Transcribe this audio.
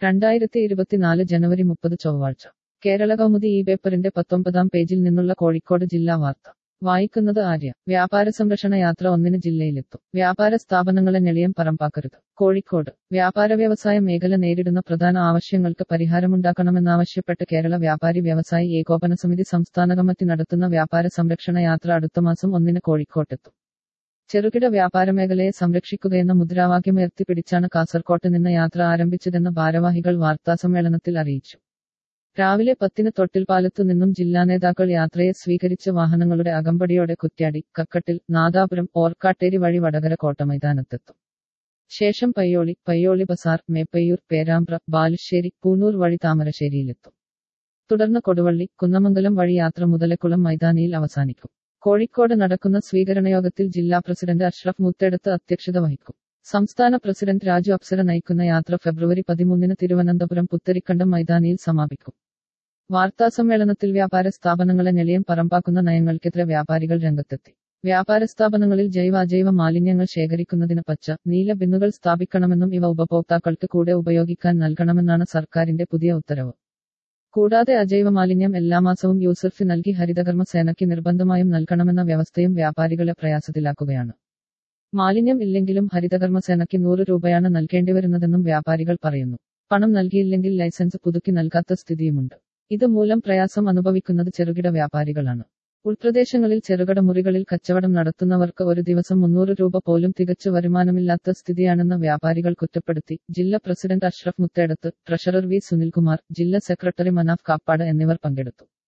രണ്ടായിരത്തി ഇരുപത്തിനാല് ജനുവരി മുപ്പത് ചൊവ്വാഴ്ച കേരള കൗമുദി ഈ പേപ്പറിന്റെ പത്തൊമ്പതാം പേജിൽ നിന്നുള്ള കോഴിക്കോട് ജില്ലാ വാർത്ത വായിക്കുന്നത് ആര്യ വ്യാപാര സംരക്ഷണ യാത്ര ഒന്നിന് ജില്ലയിലെത്തും വ്യാപാര സ്ഥാപനങ്ങളെ നെളിയം പറമ്പാക്കരുത് കോഴിക്കോട് വ്യാപാര വ്യവസായ മേഖല നേരിടുന്ന പ്രധാന ആവശ്യങ്ങൾക്ക് പരിഹാരമുണ്ടാക്കണമെന്നാവശ്യപ്പെട്ട് കേരള വ്യാപാരി വ്യവസായി ഏകോപന സമിതി സംസ്ഥാന കമ്മിറ്റി നടത്തുന്ന വ്യാപാര സംരക്ഷണ യാത്ര അടുത്ത മാസം ഒന്നിന് കോഴിക്കോട്ടെത്തും ചെറുകിട വ്യാപാര മേഖലയെ സംരക്ഷിക്കുകയെന്ന മുദ്രാവാക്യമുയർത്തിപ്പിടിച്ചാണ് കാസർകോട്ട് നിന്ന് യാത്ര ആരംഭിച്ചതെന്ന് ഭാരവാഹികൾ വാർത്താസമ്മേളനത്തിൽ അറിയിച്ചു രാവിലെ പത്തിന് തൊട്ടിൽപ്പാലത്തു നിന്നും ജില്ലാ നേതാക്കൾ യാത്രയെ സ്വീകരിച്ച വാഹനങ്ങളുടെ അകമ്പടിയോടെ കുറ്റ്യാടി കക്കട്ടിൽ നാദാപുരം ഓർക്കാട്ടേരി വഴി വടകര കോട്ടമൈതാനത്തെത്തും ശേഷം പയ്യോളി പയ്യോളി ബസാർ മേപ്പയ്യൂർ പേരാമ്പ്ര ബാലുശ്ശേരി പൂനൂർ വഴി താമരശ്ശേരിയിലെത്തും തുടർന്ന് കൊടുവള്ളി കുന്നമംഗലം വഴി യാത്ര മുതലക്കുളം മൈതാനിയിൽ അവസാനിക്കും കോഴിക്കോട് നടക്കുന്ന സ്വീകരണയോഗത്തിൽ ജില്ലാ പ്രസിഡന്റ് അഷ്റഫ് മുത്തെടുത്ത് അധ്യക്ഷത വഹിക്കും സംസ്ഥാന പ്രസിഡന്റ് രാജു അപ്സര നയിക്കുന്ന യാത്ര ഫെബ്രുവരി പതിമൂന്നിന് തിരുവനന്തപുരം പുത്തരിക്കണ്ടം മൈതാനിയിൽ സമാപിക്കും വാർത്താസമ്മേളനത്തിൽ വ്യാപാര സ്ഥാപനങ്ങളെ നിലയം പറമ്പാക്കുന്ന നയങ്ങൾക്കെതിരെ വ്യാപാരികൾ രംഗത്തെത്തി വ്യാപാര സ്ഥാപനങ്ങളിൽ ജൈവ അജൈവ മാലിന്യങ്ങൾ ശേഖരിക്കുന്നതിന് പച്ച നീല ബിന്നുകൾ സ്ഥാപിക്കണമെന്നും ഇവ ഉപഭോക്താക്കൾക്ക് കൂടെ ഉപയോഗിക്കാൻ നൽകണമെന്നാണ് സർക്കാരിന്റെ പുതിയ ഉത്തരവ് കൂടാതെ അജൈവ മാലിന്യം എല്ലാ മാസവും യൂസർ ഫി നൽകി ഹരിതകർമ്മ സേനയ്ക്ക് നിർബന്ധമായും നൽകണമെന്ന വ്യവസ്ഥയും വ്യാപാരികളെ പ്രയാസത്തിലാക്കുകയാണ് മാലിന്യം ഇല്ലെങ്കിലും ഹരിതകർമ്മ സേനയ്ക്ക് നൂറ് രൂപയാണ് നൽകേണ്ടിവരുന്നതെന്നും വ്യാപാരികൾ പറയുന്നു പണം നൽകിയില്ലെങ്കിൽ ലൈസൻസ് പുതുക്കി നൽകാത്ത സ്ഥിതിയുമുണ്ട് ഇതുമൂലം പ്രയാസം അനുഭവിക്കുന്നത് ചെറുകിട വ്യാപാരികളാണ് ഉൾപ്രദേശങ്ങളിൽ ചെറുകിട മുറികളിൽ കച്ചവടം നടത്തുന്നവർക്ക് ഒരു ദിവസം മുന്നൂറ് രൂപ പോലും തികച്ചു വരുമാനമില്ലാത്ത സ്ഥിതിയാണെന്ന് വ്യാപാരികൾ കുറ്റപ്പെടുത്തി ജില്ലാ president Ashraf Muthedath treasurer V Sunilkumar ജില്ലാ സെക്രട്ടറി മനാഫ് കാപ്പാട് എന്നിവർ പങ്കെടുത്തു